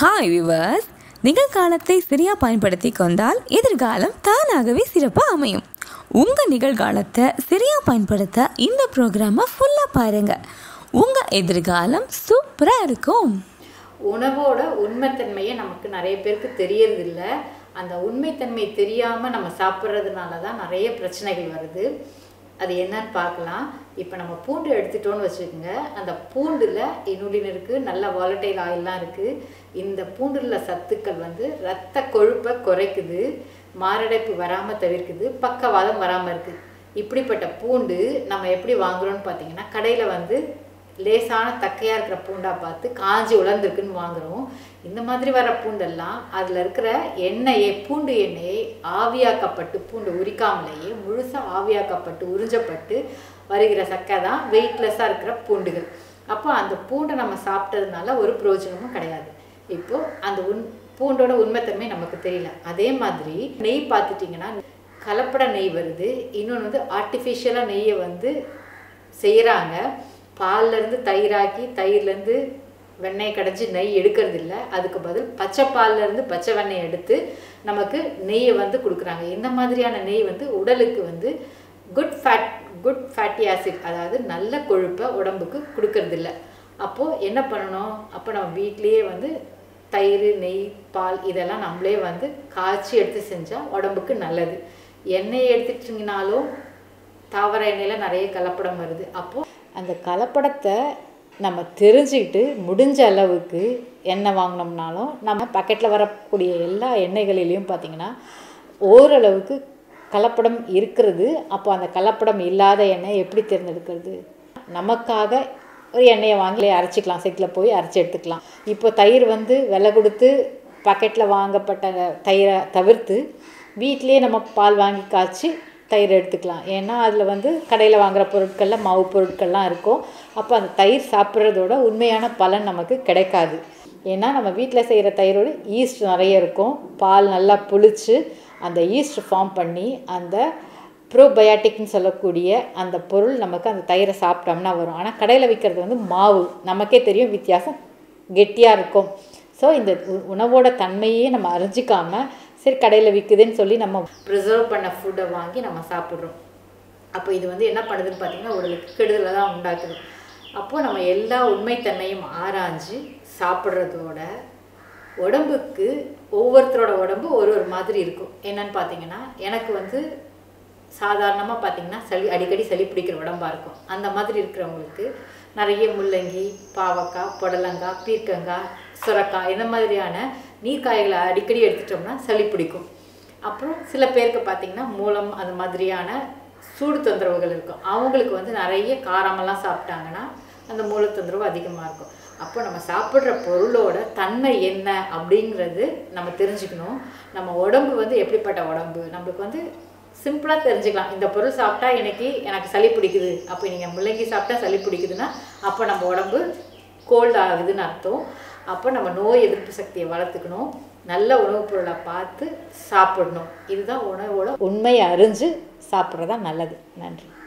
hi viewers நிகழ்காலத்தை சரியா பயன்படுத்தி கொண்டால் எதிர்காலம் தானாகவே சிறப்பாக அமையும் உங்கள் நிகழ்காலத்தை சரியா பயன்படுத்த இந்த ப்ரோக்ராமை ஃபுல்லாக பாருங்க உங்கள் எதிர்காலம் சூப்பராக இருக்கும் உணவோட உண்மைத்தன்மையை நமக்கு நிறைய பேருக்கு தெரியறதில்ல அந்த உண்மைத்தன்மை தெரியாமல் நம்ம சாப்பிட்றதுனால தான் நிறைய பிரச்சனைகள் வருது அது என்னன்னு பார்க்கலாம் இப்போ நம்ம பூண்டு எடுத்துட்டோம்னு வச்சுக்கோங்க அந்த பூண்டில் இனுலின் இருக்குது நல்ல வாலட்டைல் ஆயில்லாம் இருக்குது இந்த பூண்டுல சத்துக்கள் வந்து ரத்த கொழுப்பை குறைக்குது மாரடைப்பு வராமல் தவிர்க்குது பக்கவாதம் வராமல் இருக்குது இப்படிப்பட்ட பூண்டு நம்ம எப்படி வாங்குறோம்னு பார்த்தீங்கன்னா கடையில் வந்து லேசான தக்கையாக இருக்கிற பூண்டா பார்த்து காஞ்சி உலர்ந்துருக்குன்னு வாங்குறோம் இந்த மாதிரி வர பூண்டெல்லாம் அதில் இருக்கிற எண்ணெயை பூண்டு எண்ணெயை ஆவியாக்கப்பட்டு பூண்டு உரிக்காமலேயே முழுசாக ஆவியாக்கப்பட்டு உறிஞ்சப்பட்டு வருகிற சக்கை தான் வெயிட்லெஸ்ஸாக இருக்கிற பூண்டுகள் அப்போ அந்த பூண்டை நம்ம சாப்பிட்டதுனால ஒரு பிரயோஜனமும் கிடையாது இப்போது அந்த உண் பூண்டோட உண்மைத்தன்மை நமக்கு தெரியல அதே மாதிரி நெய் பார்த்துட்டிங்கன்னா கலப்பட நெய் வருது இன்னொன்று வந்து ஆர்டிஃபிஷியலாக நெய்யை வந்து செய்கிறாங்க பால்லேருந்து தயிராக்கி தயிர்லேருந்து வெண்ணெய் கடைஞ்சி நெய் எடுக்கிறது இல்லை அதுக்கு பதில் பச்சை பால்லேருந்து பச்சை வெண்ணெய் எடுத்து நமக்கு நெய்யை வந்து கொடுக்குறாங்க இந்த மாதிரியான நெய் வந்து உடலுக்கு வந்து good fat good fatty acid அதாவது நல்ல கொழுப்பை உடம்புக்கு கொடுக்கறது இல்லை அப்போது என்ன பண்ணணும் அப்போ நம்ம வீட்லேயே வந்து தயிர் நெய் பால் இதெல்லாம் நம்மளே வந்து காய்ச்சி எடுத்து செஞ்சால் உடம்புக்கு நல்லது எண்ணெயை எடுத்துட்டிங்கனாலும் தாவர எண்ணெயில் நிறைய கலப்படம் வருது அப்போது அந்த கலப்படத்தை நம்ம தெரிஞ்சுக்கிட்டு முடிஞ்ச அளவுக்கு எண்ணெய் வாங்கினோம்னாலும் நம்ம பாக்கெட்டில் வரக்கூடிய எல்லா எண்ணெய்களிலையும் பார்த்திங்கன்னா ஓரளவுக்கு கலப்படம் இருக்கிறது அப்போ அந்த கலப்படம் இல்லாத எண்ணெய் எப்படி தேர்ந்தெடுக்கிறது நமக்காக ஒரு எண்ணெயை வாங்கி அரைச்சிக்கலாம் செக்கில் போய் அரைச்சி எடுத்துக்கலாம் இப்போ தயிர் வந்து விலை கொடுத்து பாக்கெட்டில் வாங்கப்பட்ட தயிரை தவிர்த்து வீட்டிலேயே நம்ம பால் வாங்கி காய்ச்சி தயிர் எடுத்துக்கலாம் ஏன்னா அதில் வந்து கடையில் வாங்குகிற பொருட்களில் மாவு பொருட்கள்லாம் இருக்கும் அப்போ அந்த தயிர் சாப்பிட்றதோட உண்மையான பலன் நமக்கு கிடைக்காது ஏன்னா நம்ம வீட்டில் செய்கிற தயிரோட ஈஸ்ட் நிறைய இருக்கும் பால் நல்லா புளிச்சு அந்த ஈஸ்ட் ஃபார்ம் பண்ணி அந்த ப்ரோபயாட்டிக்னு சொல்லக்கூடிய அந்த பொருள் நமக்கு அந்த தயிரை சாப்பிட்டோம்னா வரும் ஆனால் கடையில் விற்கிறது வந்து மாவு நமக்கே தெரியும் வித்தியாசம் கெட்டியாக இருக்கும் ஸோ இந்த உணவோட தன்மையே நம்ம அறிஞ்சிக்காமல் சரி கடையில் விற்குதுன்னு சொல்லி நம்ம ப்ரிசர்வ் பண்ண ஃபுட்டை வாங்கி நம்ம சாப்பிட்றோம் அப்போ இது வந்து என்ன பண்ணுதுன்னு பார்த்தீங்கன்னா உடலுக்கு கெடுதலை தான் உண்டாக்குது அப்போது நம்ம எல்லா உண்மைத்தன்மையும் ஆராய்ஞ்சு சாப்பிட்றதோட உடம்புக்கு ஒவ்வொருத்தரோட உடம்பு ஒரு ஒரு மாதிரி இருக்கும் என்னன்னு பார்த்தீங்கன்னா எனக்கு வந்து சாதாரணமாக பார்த்தீங்கன்னா சளி அடிக்கடி சளி பிடிக்கிற உடம்பாக இருக்கும் அந்த மாதிரி இருக்கிறவங்களுக்கு நிறைய முள்ளங்கி பாவக்காய் புடலங்காய் பீர்க்கங்காய் சுரக்காய் இந்த மாதிரியான நீர்க்காய்களை அடிக்கடி எடுத்துட்டோம்னா சளி பிடிக்கும் அப்புறம் சில பேருக்கு பார்த்திங்கன்னா மூலம் அது மாதிரியான சூடு தொந்தரவுகள் இருக்கும் அவங்களுக்கு வந்து நிறைய காரமெல்லாம் சாப்பிட்டாங்கன்னா அந்த மூல தொந்தரவு அதிகமாக இருக்கும் அப்போ நம்ம சாப்பிட்ற பொருளோட தன்மை என்ன அப்படிங்கிறது நம்ம தெரிஞ்சுக்கணும் நம்ம உடம்பு வந்து எப்படிப்பட்ட உடம்பு நம்மளுக்கு வந்து சிம்பிளாக தெரிஞ்சுக்கலாம் இந்த பொருள் சாப்பிட்டா எனக்கு எனக்கு சளி பிடிக்குது அப்போ நீங்கள் முள்ளங்கி சாப்பிட்டா சளி பிடிக்குதுன்னா அப்போ நம்ம உடம்பு கோல்ட் ஆகுதுன்னு அர்த்தம் அப்போ நம்ம நோய் எதிர்ப்பு சக்தியை வளர்த்துக்கணும் நல்ல உணவுப் பொருளை பார்த்து சாப்பிடணும் இதுதான் உணவோட உண்மையை அறிஞ்சு சாப்பிட்றது தான் நல்லது நன்றி